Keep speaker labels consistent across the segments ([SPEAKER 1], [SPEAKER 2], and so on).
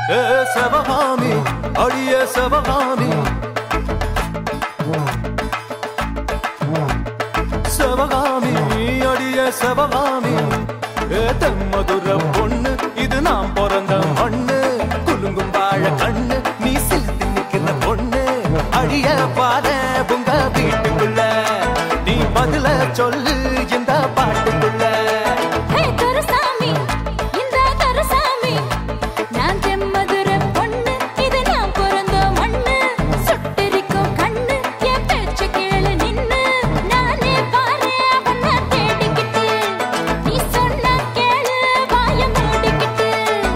[SPEAKER 1] ஏ சிவகாமி அடிய சிவகாமி சிவகாமி அடிய சிவகாமி ஏ தெம்மதுர பொண்ணு இது நான் பிறந்த மண்ணு குலுங்கும் வாழ கண்ணு நீ சிலுத்து நிக்கிற பொண்ணு அடிய பாரு உங்க வீட்டுக்குள்ள நீ பதில சொல்லு இந்த பாட்டுக்குள்ள
[SPEAKER 2] ஹே துரசாமி இந்த துரசாமி நான் தெம்மதுர பொண்ணு இது நான் பிறந்த மண்ணு சுட்டெரிக்கும் கண்ணு என் பேச்ச கேளு நின்னு நானே பாரு அவன தேடிக்கிட்டு நீ சொன்ன கேளு வாய மூடிக்கிட்டு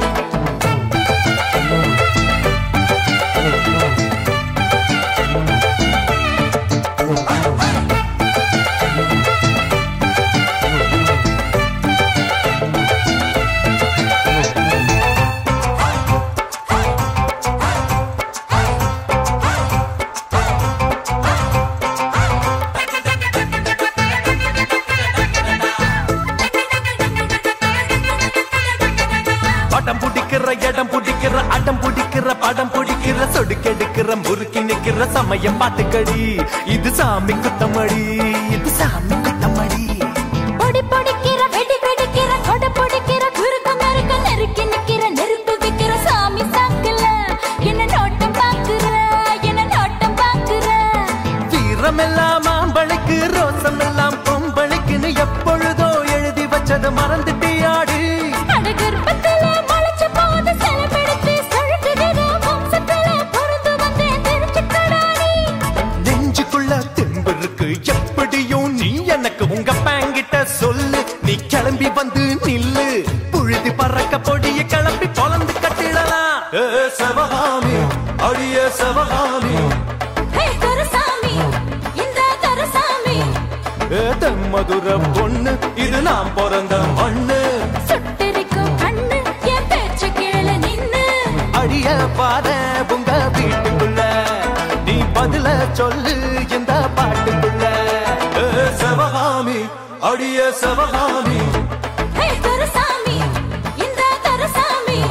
[SPEAKER 1] படம் பிடிக்கிற இடம் பிடிக்கிற அடம் பிடிக்கிற படம் பிடிக்கிற சொடுக்கெடுக்கிற முறுக்கி நிக்கிற சமயம் பாத்துக்கடி இது சாமி குத்தமடி இது சாமி குத்தமடி
[SPEAKER 2] பொடி பொடிக்கிற வெடி வெடிக்கிற கொடை பொடிக்கிற குறுக்க மறுக்க நெருக்கி நிக்கிற நெருப்பு வைக்கிற சாமி சாக்குல என்ன நோட்டம் பாக்குற என்ன நோட்டம் பாக்குற
[SPEAKER 1] வீரமெல்லாம் ஆம்பளைக்கு ரோசம் எல்லாம் பொம்பளைக்குன்னு எப்பொழுதோ எழுதி வச்சது மறந்துட்டியாடி
[SPEAKER 2] அடகர்ப்பத்துல முளைச்ச போது செலவெடுத்து சொழுக்குகிற வம்சத்துல பொருந்து வந்தேன் தெரிஞ்சுக்கடா நீ
[SPEAKER 1] நெஞ்சுக்குள்ள தெம்பு இருக்கு எப்படியும் நீ எனக்கு உங்க பேங்கிட்ட சொல்லு நீ கிளம்பி வந்து நில்லு புழுதி பறக்க பொடிய கிளம்பி பொலந்து கட்டிடலாம் ஏ சிவகாமி அடிய சிவகாமி
[SPEAKER 2] ஹே துரசாமி இந்த துரசாமி
[SPEAKER 1] ஏ தெம்மதுர பொண்ணு இது நான் பிறந்த மண்ணு
[SPEAKER 2] சுட்டெரிக்கும் கண்ணு என் பேச்ச கேளு நின்னு
[SPEAKER 1] அடிய பாரு உங்க வீட்டுக்குள்ள நீ பதில சொல்லு இந்த பாட்டுக்குள்ள ஏ சிவகாமி அடிய சிவகாமி
[SPEAKER 2] ஹே துரசாமி இந்த துரசாமி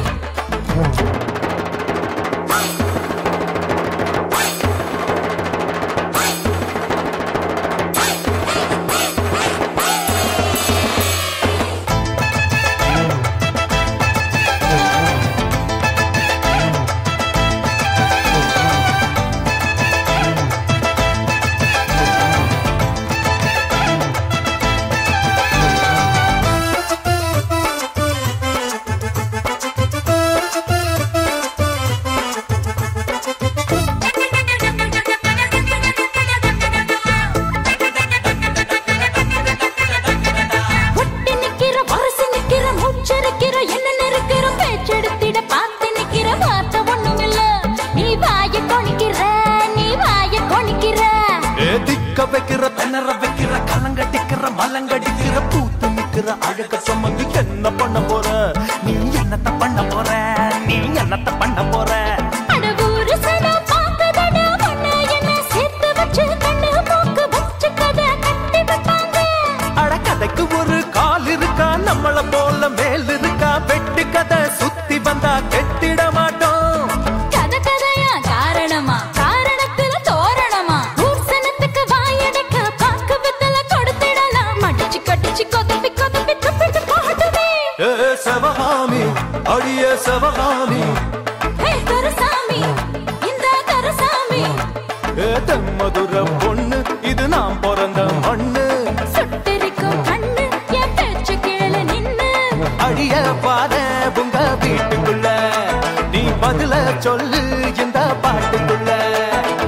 [SPEAKER 2] ஒட்டி நிக்கிற வரசி நிக்கிற மூச்சரிக்கிற என்ன நெருக்கிற பேச்செடுத்திட பார்த்து நிக்கிற வார்த்தை ஒண்ணும் இல்ல நீ வாய கொணிக்கிற நீ வாய கொணிக்கிற
[SPEAKER 1] ஏ திக்க வைக்கிற திணற வைக்கிற கலங்கடிக்கிற மலங்கடிக்கிற பூத்து நிக்கிற அழக சுமந்து என்ன பண்ண போற நீ என்னத்த பண்ண போற நீ என்னத்த பண்ண போற
[SPEAKER 2] அடவூரு சடா பாக்கதடா ஒண்ணு என்ன சேர்த்து வச்சு கண்ணு மூக்கு வச்சு கதை கட்டி வைப்பாங்க
[SPEAKER 1] அட கதைக்கு ஒரு கால் இருக்கா நம்மள போல மேல் இருக்கா வெட்டு கதை சுத்தி வந்தா கெட்டிட மாட்டோம்
[SPEAKER 2] கதை கதையா காரணமா காரணத்துல தோரணமா ஊர்சனத்துக்கு வாயடைக்க பாக்கு வித்தல கொடுத்திடலாம் மடிச்சு கட்டிச்சு கொதப்பி கொதப்பி துப்பிட்டு போட்டுமே
[SPEAKER 1] ஏ சிவகாமி அடிய சிவகாமி
[SPEAKER 2] ஹே துரசாமி இந்த துரசாமி
[SPEAKER 1] ஏ தெம்மதுர பொண்ணு இது நான் பிறந்த மண்ணு
[SPEAKER 2] சுட்டெரிக்கும் கண்ணு என் பேச்சு கேளு நின்னு
[SPEAKER 1] அடிய பாரு உங்க வீட்டுக்குள்ள நீ பதில சொல்லு இந்த பாட்டுக்குள்ள